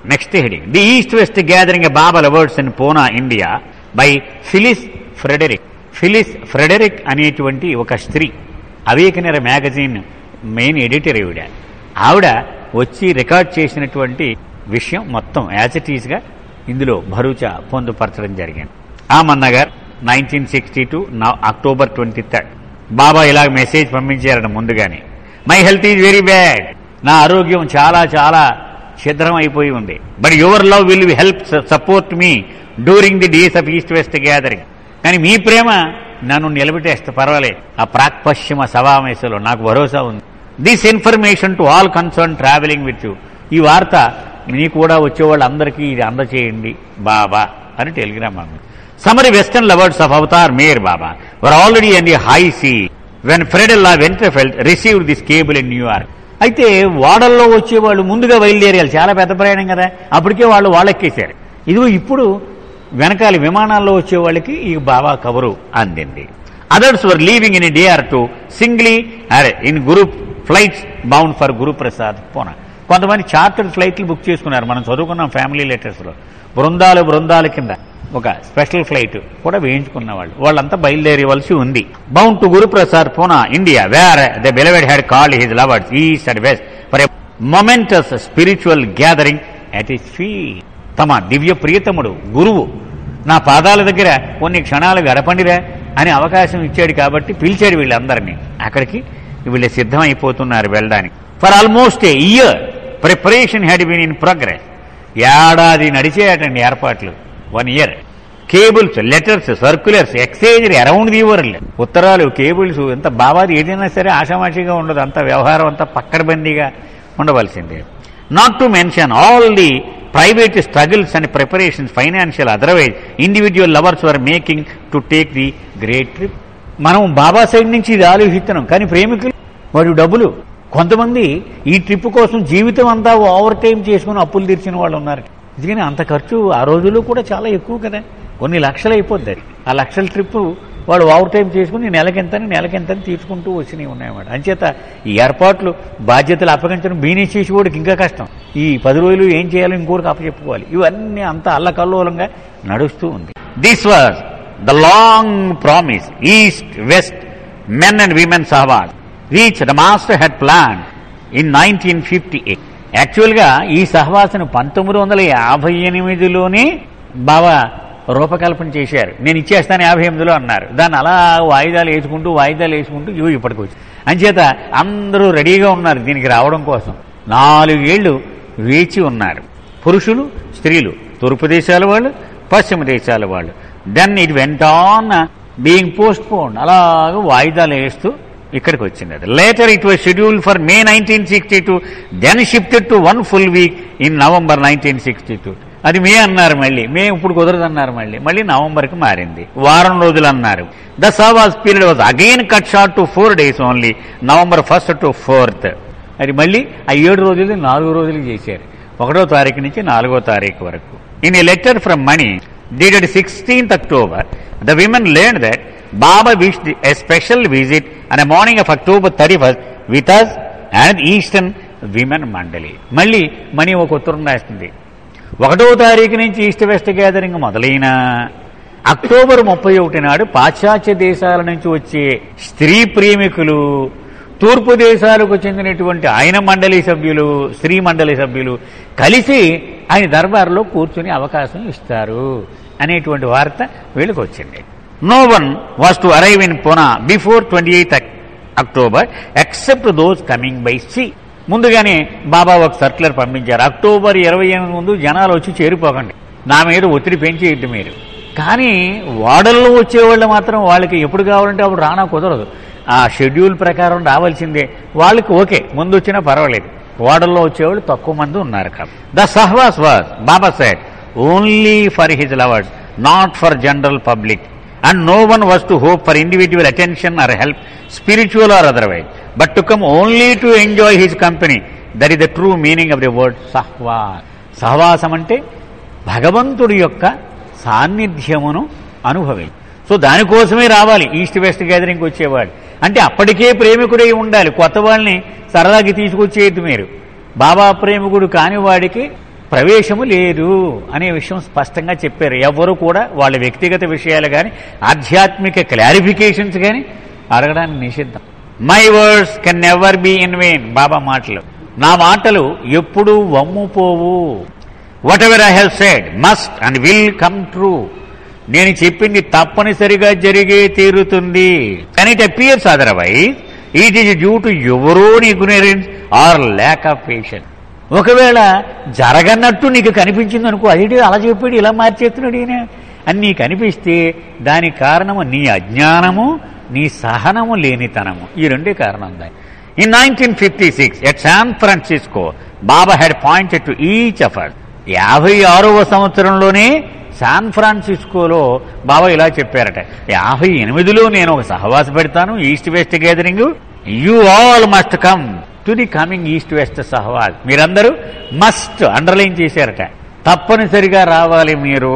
Next heading the east west gathering Baba lovers in Poona India by Phyllis Frederick Phyllis Frederick అనేటువంటి ఒక స్త్రీ అవేకనర magazine main editor ఈవిడ ఆవిడ వచ్చి రికార్డ్ చేసినటువంటి విషయం మొత్తం యాజ్ ఇట్ ఈస్గా ఇందులో భరూచా పొందుపరచడం జరిగింది Ahmednagar nineteen sixty two October twenty third Baba ఇలా మెసేజ్ పంపించారట ముందుగానే my health is very bad నా ఆరోగ్యం చాలా చాలా ఛిద్రం అయిపోయి ఉంది but your love will help support me during the days of east west gathering కానీ మీ ప్రేమ నన్ను నిలబెట్టేస్తే పర్వాలేదు ఆ ప్రాక్ పశ్చిమ సమావేశంలో నాకు భరోసా ఉంది this information to all concern travelling with you ఈ వార్త మీ కూడా వచ్చే వాళ్ళందరికీ ఇది అందచేయండి బాబా అని టెలిగ్రామ్ పంపింది summary western lovers of Avatar Meher Baba were already in the high sea when Fredella Wentrafelt received this cable in New York అయితే వాడల్లో వచ్చే వాళ్ళు ముందుగా బయలుదేరారు చాలా పెద్ద ప్రయాణం కదా అప్పటికే వాళ్ళు వాళ్ళెక్కేశారు ఇదిగో ఇప్పుడు వెనకాల విమానాల్లో వచ్చే వాళ్ళకి ఈ బాబా కబరు అందింది others were leaving in day are two singly are in group flights bound for Guruprasad Poona కొంతమంది చార్టర్డ్ ఫ్లైట్లు బుక్ చేసుకున్నారు మనం చదువుకున్నాం ఫ్యామిలీ లెటర్స్లో బృందాలు బృందాల కింద ఒక స్పెషల్ ఫ్లైట్ కూడా వేయించుకున్న వాళ్ళు వాళ్ళంతా బయలుదేరవలసి ఉంది bound to Guruprasad Poona India where the beloved had called his lovers east and west for a momentous spiritual gathering at his feet తమ దివ్య ప్రియతముడు గురువు నా పాదాల దగ్గర కొన్ని క్షణాలు గడపండిరా అని అవకాశం ఇచ్చాడు కాబట్టి పిలిచాడు వీళ్ళందరినీ అక్కడికి వీళ్ళు సిద్ధమైపోతున్నారు వెళ్ళడానికి for almost a year preparation had been in progress ఏడాది నడిచేయటండి ఏర్పాట్లు one year cables letters circulars exchange around the world ఉత్తరాలు కేబుల్స్ ఎంత బాబాది ఏదైనా సరే ఆషామాషిగా ఉండదు అంత వ్యవహారం అంతా పక్కడబందీగా ఉండవలసిందే not to mention all the private struggles and preparations financial otherwise individual lovers were making to take the great trip మనం బాబా సైడ్ నుంచి ఇది ఆలోచిస్తున్నాం కానీ ప్రేమికులు వాడు డబ్బులు కొంతమంది ఈ ట్రిప్ కోసం జీవితం అంతా ఓవర్ టైం చేసుకుని అప్పులు తీర్చిన వాళ్ళు ఉన్నారు ఎందుకని అంత ఖర్చు ఆ రోజుల్లో కూడా చాలా ఎక్కువ కదా కొన్ని లక్షలు అయిపోద్ది అది. ఆ లక్షల ట్రిప్ వాడు ఓవర్ టైం చేసుకుని నెలకెంతని నెలకెంతని తీర్చుకుంటూ వచ్చినవి ఉన్నాయన్నమాట అంచేత ఈ ఏర్పాట్లు బాధ్యతలు అప్పగించడం బీనీ చేసి వాడికి ఇంకా కష్టం ఈ పది రోజులు ఏం చేయాలో ఇంకోటికి అప్పచెప్పుకోవాలి ఇవన్నీ అంత అల్లకల్లోలంగా నడుస్తూ ఉంది this was the long promise east west men and women sahavas reach the master head plan in nineteen fifty eight యాక్చువల్గా ఈ సహవాసను పంతొమ్మిది వందల యాభై ఎనిమిదిలోనే బాబా రూపకల్పన చేశారు నేను ఇచ్చేస్తాను యాభై ఎనిమిదిలో అన్నారు దాన్ని అలా వాయిదాలు వేసుకుంటూ వాయిదాలు వేసుకుంటూ ఇవి ఇప్పటికి వచ్చి అంచేత అందరూ రెడీగా ఉన్నారు దీనికి రావడం కోసం నాలుగేళ్లు వేచి ఉన్నారు పురుషులు స్త్రీలు తూర్పు దేశాల వాళ్ళు పశ్చిమ దేశాల వాళ్ళు then it went on being postponed అలాగ వాయిదాలు వేస్తూ ఇక్కడికి వచ్చింది అది later it was schedule for May nineteen sixty two then shifted to one full week in November nineteen sixty two అది మే అన్నారు మళ్ళీ మే ఇప్పుడు కుదరదు అన్నారు మళ్ళీ మళ్ళీ నవంబర్కి మారింది వారం రోజులు అన్నారు the sahavas period was again cut short to four days only November first to fourth అది మళ్ళీ ఆ ఏడు రోజులు నాలుగు రోజులు చేశారు ఒకటో తారీఖు నుంచి నాలుగో తారీఖు వరకు in a letter from Mani dated 16th October, the women learned that Baba wished a special visit on a morning of October 31st with us and Eastern Women Mandali. మళ్ళీ మణి ఒక ఉత్తరం రాస్తుంది ఒకటో తారీఖు నుంచి ఈస్ట్ వెస్ట్ గ్యాదరింగ్ మొదలైన October ముప్పై ఒకటి నాడు పాశ్చాత్య దేశాల నుంచి వచ్చే స్త్రీ ప్రేమికులు తూర్పు దేశాలకు చెందినటువంటి ఆయన మండలి సభ్యులు స్త్రీ మండలి సభ్యులు కలిసి ఆయన దర్బార్లో కూర్చుని అవకాశం ఇస్తారు అనేటువంటి వార్త వీళ్ళకి వచ్చింది no one was to arrive in Poona before twenty eighth October except those coming by sea ముందుగానే బాబా ఒక సర్క్యులర్ పంపించారు అక్టోబర్ ఇరవై ఎనిమిది ముందు జనాలు వచ్చి చేరిపోకండి నా మీద ఒత్తిడి పెంచేయద్దు మీరు కానీ వాడల్లో వచ్చేవాళ్ళు మాత్రం వాళ్ళకి ఎప్పుడు కావాలంటే అప్పుడు రానా కుదరదు ఆ షెడ్యూల్ ప్రకారం రావాల్సిందే వాళ్ళకి ఓకే ముందు వచ్చినా పర్వాలేదు వాడల్లో వచ్చేవాళ్ళు తక్కువ మంది ఉన్నారు కాబట్టి the sahavas was Baba side only for his lovers not for general public and no one was to hope for individual attention or help spiritual or otherwise but to come only to enjoy his company that is the true meaning of the word sahavas సహవాసం అంటే భగవంతుడి యొక్క సాన్నిధ్యమును అనుభవి so దానికోసమే రావాలి east west గ్యాదరింగ్కి వచ్చేవాడు అంటే అప్పటికే ప్రేమికుడై ఉండాలి కొత్త వాళ్ళని సరదాకి తీసుకొచ్చేయద్దు మీరు బాబా ప్రేమికుడు కాని వాడికి ప్రవేశము లేదు అనే విషయం స్పష్టంగా చెప్పారు ఎవరు కూడా వాళ్ళ వ్యక్తిగత విషయాలు కానీ ఆధ్యాత్మిక క్లారిఫికేషన్స్ కానీ అడగడానికి నిషిద్ధం my words can never be in vain Baba మాటలు నా మాటలు ఎప్పుడూ వమ్ముపోవు whatever I have said must and will come true నేను చెప్పింది తప్పనిసరిగా జరిగే తీరుతుంది కానీ it appears otherwise it is due to ఎవరో ignorance or lack of patience ఒకవేళ జరగనట్టు నీకు కనిపించింది అనుకో అది అలా చెప్పాడు ఇలా మార్చేస్తున్నాడు ఈయన అని నీకు అనిపిస్తే దానికి కారణము నీ అజ్ఞానము నీ సహనము లేనితనము ఈ రెండే కారణం దాని in nineteen fifty six at San Francisco Baba had pointed to each of us యాభై ఆరవ సంవత్సరంలోనే శాన్ ఫ్రాన్సిస్కోలో బాబా ఇలా చెప్పారట యాభై ఎనిమిదిలో నేను ఒక సహవాస పెడతాను east west gathering you all must come to the coming east west sahavas మీరందరూ మస్ట్ అండర్లైన్ చేశారట తప్పనిసరిగా రావాలి మీరు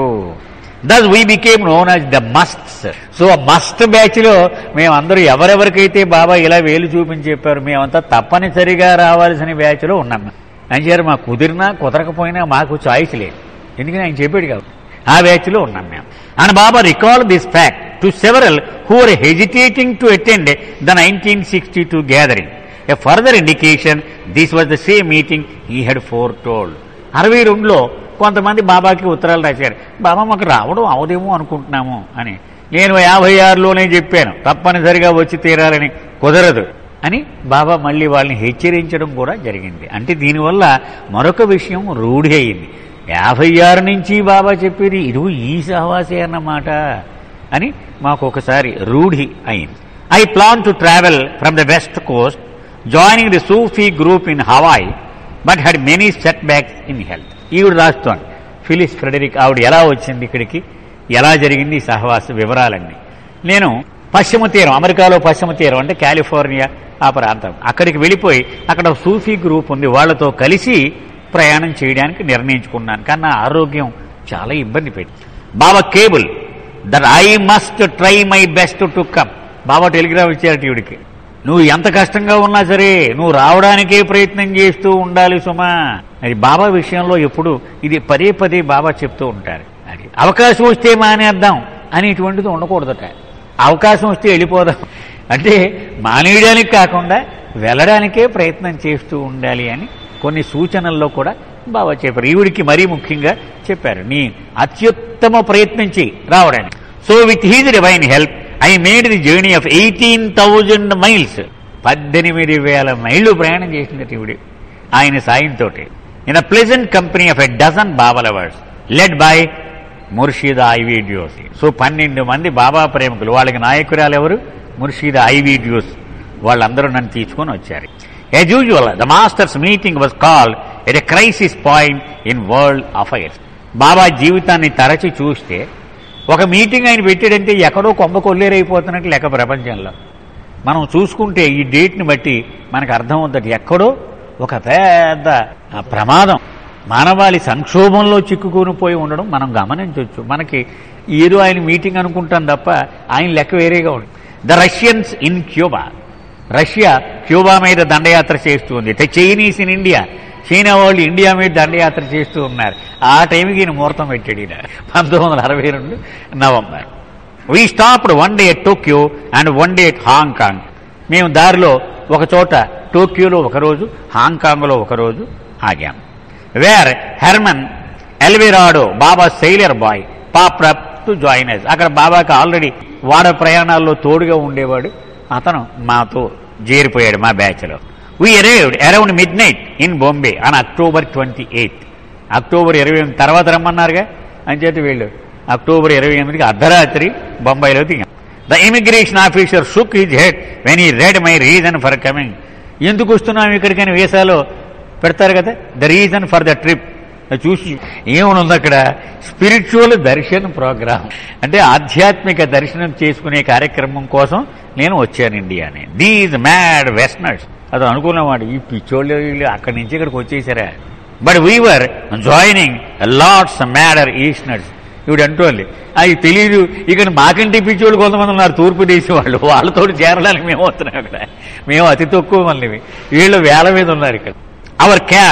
thus we became known as the musts so must batch లో మేమందరూ ఎవరెవరికైతే బాబా ఇలా వేలు చూపించి చెప్పారు మేమంతా తప్పనిసరిగా రావాల్సిన బ్యాచ్ లో ఉన్నాం అంచేది మాకు కుదిరినా కుదరకపోయినా మాకు చాయిస్ లేదు ఎందుకని ఆయన చెప్పాడు కాబట్టి ఆ బ్యాచ్ లో ఉన్నాం మేము and Baba recall this fact to several who are hesitating to attend the nineteen sixty two gathering a further indication this was the same meeting he had foretold అరవై రెండులో కొంతమంది బాబాకి ఉత్తరాలు రాశారు బాబా మాకు రావడం అవదేమో అనుకుంటున్నాము అని నేను యాభై ఆరులోనే చెప్పాను తప్పనిసరిగా వచ్చి తీరాలని కుదరదు అని బాబా మళ్ళీ వాళ్ళని హెచ్చరించడం కూడా జరిగింది అంటే దీనివల్ల మరొక విషయం రూఢి అయింది యాభై ఆరు నుంచి బాబా చెప్పేది ఇది ఈ సహవాసే అన్నమాట అని మాకు ఒకసారి రూఢి అయింది I plan to travel from the west coast joining the Sufi group in Hawaii but had many setbacks in health ఈవిడ రాస్తోంది ఫిలిస్ ఫ్రెడరిక్ ఆవిడ ఎలా వచ్చింది ఇక్కడికి ఎలా జరిగింది ఈ సహవాస వివరాలన్నీ నేను పశ్చిమ తీరం అమెరికాలో పశ్చిమ తీరం అంటే కాలిఫోర్నియా ఆ ప్రాంతం అక్కడికి వెళ్ళిపోయి అక్కడ ఒక సూఫీ గ్రూప్ ఉంది వాళ్ళతో కలిసి ప్రయాణం చేయడానికి నిర్ణయించుకున్నాను కానీ నా ఆరోగ్యం చాలా ఇబ్బంది పెట్టి Baba cable that I must try my best to come Baba telegram ఇచ్చారట ఈవిడికి నువ్వు ఎంత కష్టంగా ఉన్నా సరే నువ్వు రావడానికే ప్రయత్నం చేస్తూ ఉండాలి సుమా అది బాబా విషయంలో ఎప్పుడు ఇది పదే పదే బాబా చెప్తూ ఉంటారు అది అవకాశం వస్తే మానేద్దాం అనేటువంటిది ఉండకూడదట అవకాశం వస్తే వెళ్ళిపోదాం అంటే మానేయడానికి కాకుండా వెళ్ళడానికే ప్రయత్నం చేస్తూ ఉండాలి అని కొన్ని సూచనల్లో కూడా బాబా చెప్పారు ఈవిడికి మరీ ముఖ్యంగా చెప్పారు నీ అత్యుత్తమ ప్రయత్నం చేయి రావడానికి so with his divine help I made the journey of eighteen thousand miles పద్దెనిమిది వేల మైళ్ళు ప్రయాణం చేసిందట ఈవిడి ఆయన సాయంతో in a pleasant company of a dozen Baba lovers led by Murshida Ivy Duce so పన్నెండు మంది బాబా ప్రేమికులు వాళ్ళకి నాయకురాలు ఎవరు ముర్షీదా ఐవీడియోస్ వాళ్ళందరూ నన్ను తీసుకొని వచ్చారు as usual the master's meeting was called at a crisis point in world affairs Baba జీవితాన్ని తరచి చూస్తే ఒక మీటింగ్ ఆయన పెట్టాడంటే ఎక్కడో కొమ్మ కొల్లేరైపోతున్నట్టు లెక్క ప్రపంచంలో మనం చూసుకుంటే ఈ డేట్ని బట్టి మనకు అర్థం అవుతుంది ఎక్కడో ఒక పెద్ద ఆ, ప్రమాదం మానవాళి సంక్షోభంలో చిక్కుకొని పోయి ఉండడం మనం గమనించవచ్చు మనకి ఏదో ఆయన మీటింగ్ అనుకుంటాం తప్ప ఆయన లెక్క వేరేగా ఉంది the Russians in Cuba Russia Cuba మీద దండయాత్ర చేస్తూ ఉంది the Chinese in India China వాళ్ళు ఇండియా మీద దండయాత్ర చేస్తూ ఉన్నారు ఆ టైంకి ఈయన ముహూర్తం పెట్టాడు ఈయన పంతొమ్మిది వందల అరవై రెండు November we stopped one day at Tokyo and one day at Hong Kong మేము దారిలో ఒక చోట టోక్యోలో ఒకరోజు హాంకాంగ్లో ఒకరోజు ఆగాం where Herman Elvirado Baba sailor boy popped up to join us అక్కడ బాబాకి ఆల్రెడీ వాడ ప్రయాణాల్లో తోడుగా ఉండేవాడు అతను మాతో చేరిపోయాడు మా బ్యాచ్లో we arrived around midnight in Bombay on October twenty eighth October ఇరవై ఎనిమిది తర్వాత రమ్మన్నారుగా అని చేతి వీళ్ళు అక్టోబర్ ఇరవై ఎనిమిదికి అర్ధరాత్రి బొంబాయిలో దిగాం the immigration officer shook his head when he read my reason for coming ఎందుకు వస్తున్నాం ఇక్కడికని వీసాలో పెడతారు కదా the reason for the trip చూసి ఏమనుంది అక్కడ స్పిరిచువల్ దర్శన్ ప్రోగ్రామ్ అంటే ఆధ్యాత్మిక దర్శనం చేసుకునే కార్యక్రమం కోసం నేను వచ్చాను ఇండియా అని దీస్ మ్యాడ్ వెస్టర్నర్స్ అది అనుకున్నవాడు ఈ పిచ్చోళ్ళు వీళ్ళు అక్కడి నుంచి ఇక్కడికి వచ్చేసారా but we were joining lots other Easterners ఇవిడు అంటోళ్ళు అది తెలియదు ఇక్కడ మాకంటే పిచ్చోళ్ళు కొంతమంది ఉన్నారు తూర్పు దేశం వాళ్ళు వాళ్ళతో చేరడానికి మేము వస్తున్నాం ఇక్కడ మేము అతి తక్కువ మంది వీళ్ళు వేల మీద ఉన్నారు ఇక్కడ our cab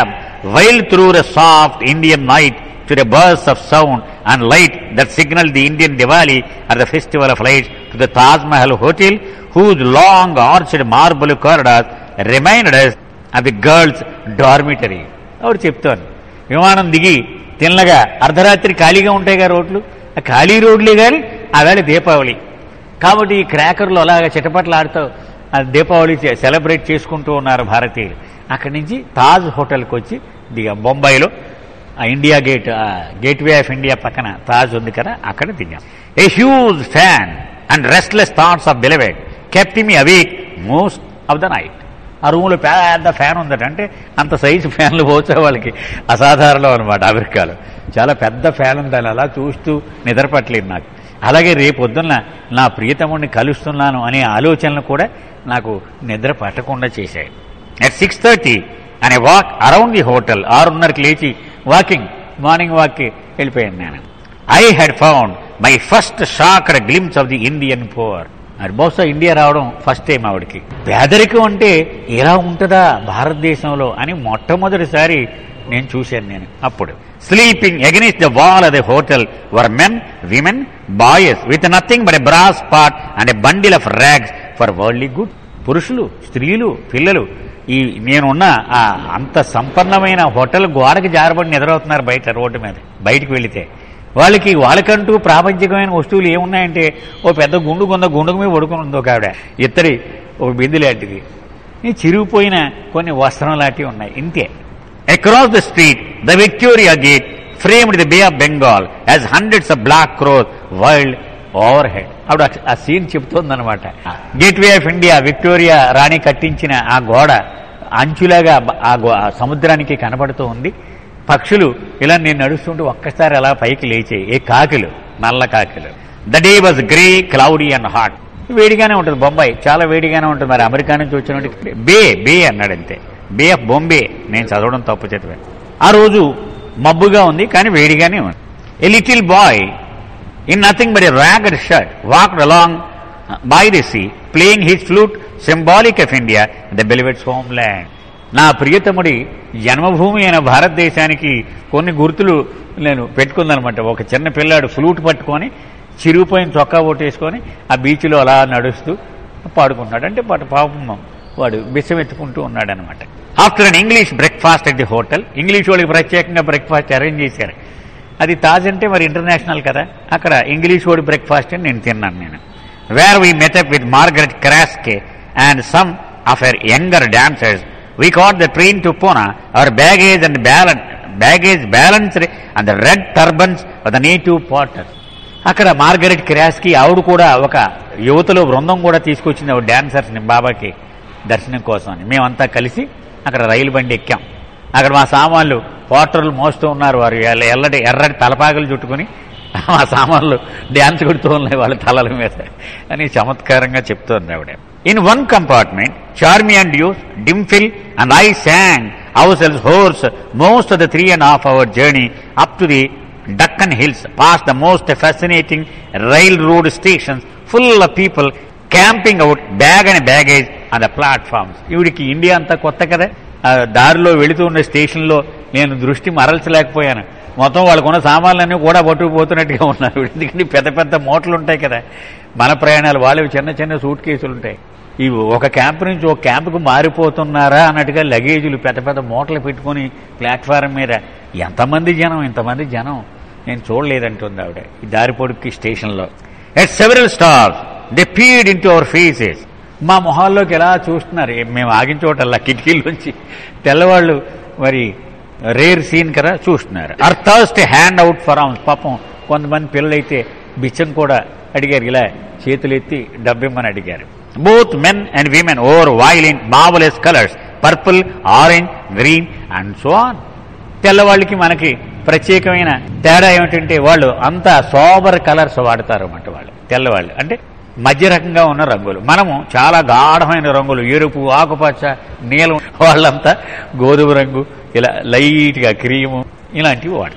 wailed through a soft Indian night to the bursts of sound and light that signaled the Indian Diwali or the festival of lights to the Taj Mahal Hotel, whose long arched marble corridors reminded us of the girls' dormitory. ఆవిడ చెప్తాను విమానం దిగి తిన్నగా అర్ధరాత్రి ఖాళీగా ఉంటాయిగా రోడ్లు ఆ ఖాళీ రోడ్లే కానీ ఆవేళ దీపావళి కాబట్టి ఈ క్రాకర్లు అలాగా చిటపట్లు ఆడుతూ ఆ దీపావళి చే- సెలబ్రేట్ చేసుకుంటూ ఉన్నారు భారతీయులు అక్కడి నుంచి తాజ్ హోటల్కి వచ్చి దిగాం బొంబాయిలో ఆ ఇండియా గేట్ ఆ గేట్వే ఆఫ్ ఇండియా పక్కన తాజ్ ఉంది కదా అక్కడ దిగాం a huge fan and restless thoughts of beloved kept me awake most of the night ఆ రూమ్లో పెద్ద ఫ్యాన్ ఉందట అంటే అంత సైజు ఫ్యాన్లు పోసే వాళ్ళకి అసాధారణం అనమాట అమెరికాలో చాలా పెద్ద ఫ్యాన్ ఉంది దాన్ని అలా చూస్తూ నిద్రపట్టలేదు నాకు అలాగే రేపు పొద్దున్న నా ప్రియతముడిని కలుస్తున్నాను అనే ఆలోచనలు కూడా నాకు నిద్ర పట్టకుండా చేశాయి అట్ సిక్స్ థర్టీ అనే వాక్ అరౌండ్ ది హోటల్ ఆరున్నరకి లేచి వాకింగ్ మార్నింగ్ వాక్కి వెళ్ళిపోయాను నేను I had found my first shocked glimpse of the Indian poor అది బహుశా ఇండియా రావడం ఫస్ట్ టైం ఆవిడకి పేదరికం అంటే ఎలా ఉంటుందా భారతదేశంలో అని మొట్టమొదటిసారి నేను చూశాను నేను అప్పుడు sleeping against the wall of the hotel were men women boys with nothing but a brass pot and a bundle of rags for worldly good పురుషులు స్త్రీలు పిల్లలు ఈ నేనున్న ఆ అంత సంపన్నమైన హోటల్ గోడకి జారబడి నిద్రవుతున్నారు బయట రోడ్డు మీద బయటికి వెళితే వాళ్ళకి వాళ్ళకంటూ ప్రాపంచికమైన వస్తువులు ఏమున్నాయంటే ఓ పెద్ద గుండు కొంద గుండుకు మీద పడుకుని ఉంది ఒక ఆవిడ ఇత్తడి ఒక బింది లాంటిది ఈ చిరిగిపోయిన కొన్ని వస్త్రం లాంటివి ఉన్నాయి ఇంతే across the street the Victoria Gate framed the Bay of Bengal as hundreds of black crows wheeled overhead ఆవిడ ఆ- ఆ సీన్ చెప్తోందనమాట గేట్వే ఆఫ్ ఇండియా విక్టోరియా రాణి కట్టించిన ఆ గోడ అంచులాగా బ- ఆ గో- ఆ సముద్రానికి కనబడుతూ ఉంది పక్షులు ఇలా నేను నడుస్తుంటూ ఒక్కసారి అలా పైకి లేచాయి ఏ కాకిలు నల్ల కాకిలు the day was grey cloudy and hot వేడిగానే ఉంటుంది బొంబాయి చాలా వేడిగానే ఉంటుంది మరి అమెరికా నుంచి వచ్చినట్టు బే బే అన్నాడు అంతే బే ఆఫ్ బొంబే నేను చదవడం తప్పు చదివాను ఆ రోజు మబ్బుగా ఉంది కానీ వేడిగానే ఉంది a little boy in nothing but a ragged shirt, walked along uh, by the sea, playing his flute, symbolic of India, the beloved's homeland. నా ప్రియతముడి జన్మభూమి అయిన భారతదేశానికి కొన్ని గుర్తులు నేను పెట్టుకుందనమాట ఒక చిన్న పిల్లాడు ఫ్లూట్ పట్టుకొని చిరిగిపోయిన చొక్కా కొట్టేసుకొని ఆ బీచ్లో అలా నడుస్తూ పాడుకుంటున్నాడు అంటే పాట పాపం వాడు బిచ్చం ఎత్తుకుంటూ ఉన్నాడు అనమాట after an English breakfast at the hotel English వాళ్ళకి ప్రత్యేకంగా బ్రేక్ఫాస్ట్ అరేంజ్ చేశారు అది తాజ్ అంటే మరి ఇంటర్నేషనల్ కదా అక్కడ ఇంగ్లీష్ వర్డ్ బ్రేక్ఫాస్ట్ అని నేను తిన్నాను నేను where we met up with Margaret Craske and some of her younger dancers we caught the train to Poona our baggage and balance baggage balanced and the red turbans the native porters అక్కడ మార్గరెట్ క్రాస్కి ఆవిడ కూడా ఒక యువతలో బృందం కూడా తీసుకొచ్చింది ఆవిడ డాన్సర్స్ని బాబాకి దర్శనం కోసం అని మేమంతా కలిసి అక్కడ రైలు బండి ఎక్కాం అక్కడ మా సామాన్లు పోటర్లు మోస్తూ ఉన్నారు వారు ఎల్ల- ఎల్లటి ఎర్రటి తలపాకలు చుట్టుకుని మా సామాన్లు డ్యాన్స్ కొడుతూ ఉన్నాయి వాళ్ళ తలల మీద అని చమత్కారంగా చెప్తోంది ఆవిడ in one compartment Charmi and use Dimphil and I sang ourselves hoarse most of the three and half hour journey up to the Deccan Hills, past the most fascinating railroad stations, full of people camping out bag and baggage on the platforms. ఈవిడికి India అంతా కొత్త కదా ఆ దారిలో వెళుతూ ఉన్న స్టేషన్లో నేను దృష్టి మరల్చలేకపోయాను మొత్తం వాళ్ళకున్న సామాన్లన్నీ కూడా పట్టుకుపోతున్నట్టుగా ఉన్నారు ఎందుకంటే పెద్ద పెద్ద మూటలు ఉంటాయి కదా మన ప్రయాణాలు వాళ్ళవి చిన్న చిన్న సూట్ కేసులు ఉంటాయి ఇవి ఒక క్యాంప్ నుంచి ఒక క్యాంపుకు మారిపోతున్నారా అన్నట్టుగా లగేజీలు పెద్ద పెద్ద మూటలు పెట్టుకొని ప్లాట్ఫారం మీద ఎంతమంది జనం ఇంతమంది జనం నేను చూడలేదంటుంది ఆవిడ ఈ దారి పొడుక్కి స్టేషన్లో at several stops they peered into our faces మా మొహాల్లోకి ఎలా చూస్తున్నారు ఏ- మేము ఆగిన చోటల్లా కిటికీలోంచి తెల్లవాళ్ళు మరి రేర్ సీన్ కదా చూస్తున్నారు or thrust hand out for alms పాపం కొంతమంది పిల్లలైతే బిచ్చం కూడా అడిగారు ఇలా చేతులు ఎత్తి డబ్బిమ్మని అడిగారు both men and women over veiling marvellous colours purple orange green and so on తెల్లవాళ్ళకి మనకి ప్రత్యేకమైన తేడా ఏమిటంటే వాళ్ళు అంతా సోబర్ కలర్స్ వాడతారు అన్నమాట వాళ్ళు తెల్లవాళ్ళు అంటే మధ్య రకంగా ఉన్న రంగులు మనము చాలా గాఢమైన రంగులు ఎరుపు ఆకుపచ్చ నీలం వాళ్ళంతా గోధుమ రంగు ఇలా లైట్గా క్రీము ఇలాంటివి వాడతారు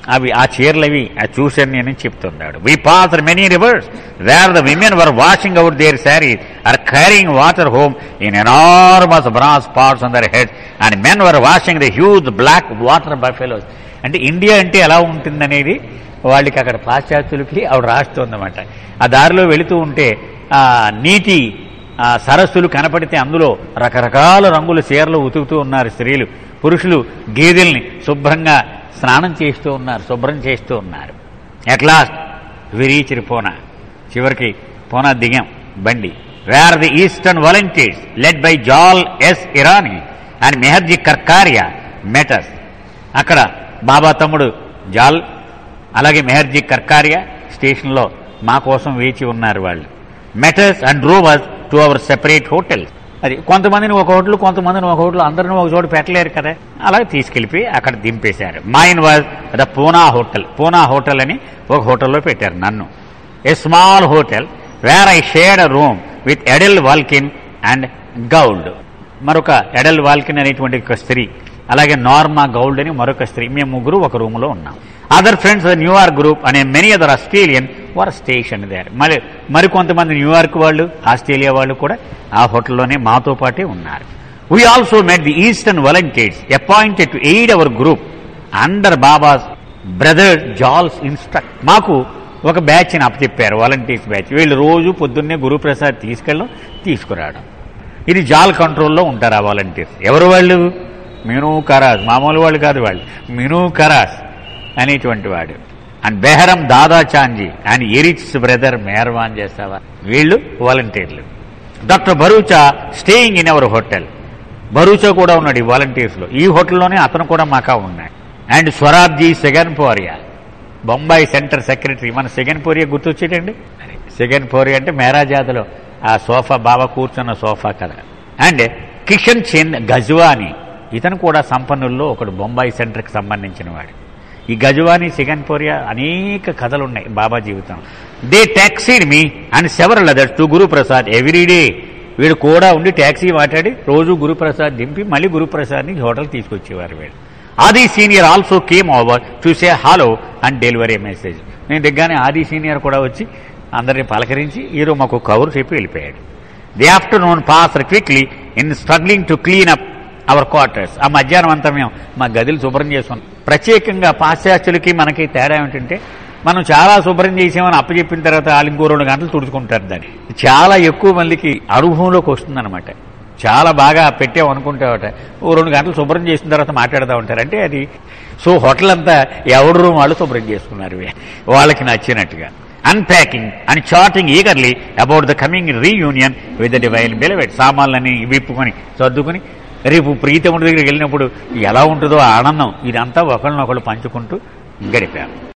అవి ఆ చీరలు అవి అది చూశాను నేను చెప్తున్నాడు we pass many rivers where the women were washing out their sari or carrying water home in enormous brass pots on their head and men were washing the huge black water buffaloes అంటే India అంటే ఎలా ఉంటుందనేది వాళ్ళకి అక్కడ పాశ్చాత్యులకి ఆవిడ రాస్తుందన్నమాట ఆ దారిలో వెళుతూ ఉంటే ఆ నీటి ఆ సరస్సులు కనపడితే అందులో రకరకాల రంగుల చీరలు ఉతుకుతూ ఉన్నారు స్త్రీలు పురుషులు గేదెల్ని శుభ్రంగా స్నానం చేస్తూ ఉన్నారు శుభ్రం చేస్తూ ఉన్నారు ఎట్ లాస్ట్ విరీచిరి పూనా చివరికి పూనా దిగాం బండి where the eastern volunteers led by Jal S Irani and Meherjee Karkaria met us అక్కడ బాబా తమ్ముడు జాల్ అలాగే మెహర్జీ కర్కారియా స్టేషన్లో మా కోసం వేచి ఉన్నారు వాళ్ళు met us and drove us to our separate hotels అది కొంతమందిని ఒక హోటల్ కొంతమందిని ఒక హోటల్ అందరిని ఒక చోట పెట్టలేరు కదా అలా తీసుకెళ్ళిపోయి అక్కడ దింపేశారు mine was the Poona hotel Poona hotel అని ఒక హోటల్లో పెట్టారు నన్ను a small hotel where I shared room with Edel Walkin and Gould మరొక ఎడెల్ వాల్కిన్ అనేటువంటి ఒక స్త్రీ అలాగే నార్మా గౌల్డ్ అని మరొక స్త్రీ మేము ముగ్గురు ఒక రూమ్లో ఉన్నాం other friends New York group and many other Australian were station there మరి మరికొంతమంది న్యూయార్క్ వాళ్ళు ఆస్ట్రేలియా వాళ్ళు కూడా ఆ హోటల్లోనే మాతో పాటే ఉన్నారు we also met the eastern volunteers appointed to aid our group under Baba's brother Jal's instruct మాకు ఒక బ్యాచ్ని అప్పచెప్పారు వాలంటీర్స్ బ్యాచ్ వీళ్ళు రోజు పొద్దున్నే గురుప్రసాద్ తీసుకెళ్ళడం తీసుకురావడం ఇది జాల్ కంట్రోల్లో ఉంటారు ఆ వాలంటీర్స్ ఎవరు వాళ్ళు మినూ కరాస్ మామూలు వాళ్ళు కాదు వాళ్ళు మినూ కరాస్ అనేటువంటి వాడు and Behram Dada Chanji and Eruch's brother Meherwan చేస్తావా వీళ్ళు వాలంటీర్లు doctor Bharucha staying in our hotel Bharucha కూడా ఉన్నాడు ఈ వాలంటీర్స్లో ఈ హోటల్లోనే అతను కూడా మాకా ఉన్నాడు and Sorabji Siganporia Bombay centre secretary మన సెగన్పోరియా గుర్తొచ్చేటండి సెగన్పోరియా అంటే మేరాజాదలో ఆ సోఫా బాబా కూర్చున్న సోఫా కదా అండ్ కిషన్ చంద్ గజ్వాని ఇతను కూడా సంపన్నుల్లో ఒకడు బొంబాయి సెంటర్కి సంబంధించిన వాడు ఈ గజవాని సిగన్పోరియా అనేక కథలు ఉన్నాయి బాబా జీవితం they taxied me and several others to Guruprasad everyday వీడు కూడా ఉండి ట్యాక్సీ మాట్లాడి రోజు గురుప్రసాద్ దింపి మళ్ళీ గురుప్రసాద్ని హోటల్ తీసుకొచ్చేవారు వీడు Adi senior also came over చూసే హలో అండ్ డెలివరీ మెసేజ్ నేను దిగ్గానే ఆది సీనియర్ కూడా వచ్చి అందరిని పలకరించి ఈరోజు మాకు కవర్ చెప్పి వెళ్ళిపోయాడు the afternoon pass quickly in struggling to clean up our quarters ఆ మధ్యాహ్నం అంతా మేము మా గదులు శుభ్రం చేసుకున్నాం ప్రత్యేకంగా పాశ్చాత్యులకి మనకి తేడా ఏమిటంటే మనం చాలా శుభ్రం చేసామని అప్పచెప్పిన తర్వాత వాళ్ళు ఇంకో రెండు గంటలు తుడుచుకుంటారు దాన్ని చాలా ఎక్కువ మందికి అనుభవంలోకి వస్తుందన్నమాట చాలా బాగా పెట్టాం అనుకుంటావట ఓ రెండు గంటలు శుభ్రం చేసిన తర్వాత మాట్లాడుతూ ఉంటారు అంటే అది సో హోటల్ అంతా ఎవడు రూమ్ వాళ్ళు శుభ్రం చేసుకున్నారు వాళ్ళకి నచ్చినట్టుగా unpacking and chatting eagerly about the coming reunion with the divine beloved సామాన్లని విప్పుకొని సర్దుకొని రేపు ప్రీతముడి దగ్గరికి వెళ్ళినప్పుడు ఎలా ఉంటుందో ఆ ఆనందం ఇదంతా ఒకళ్ళనొకళ్ళు పంచుకుంటూ గడిపారు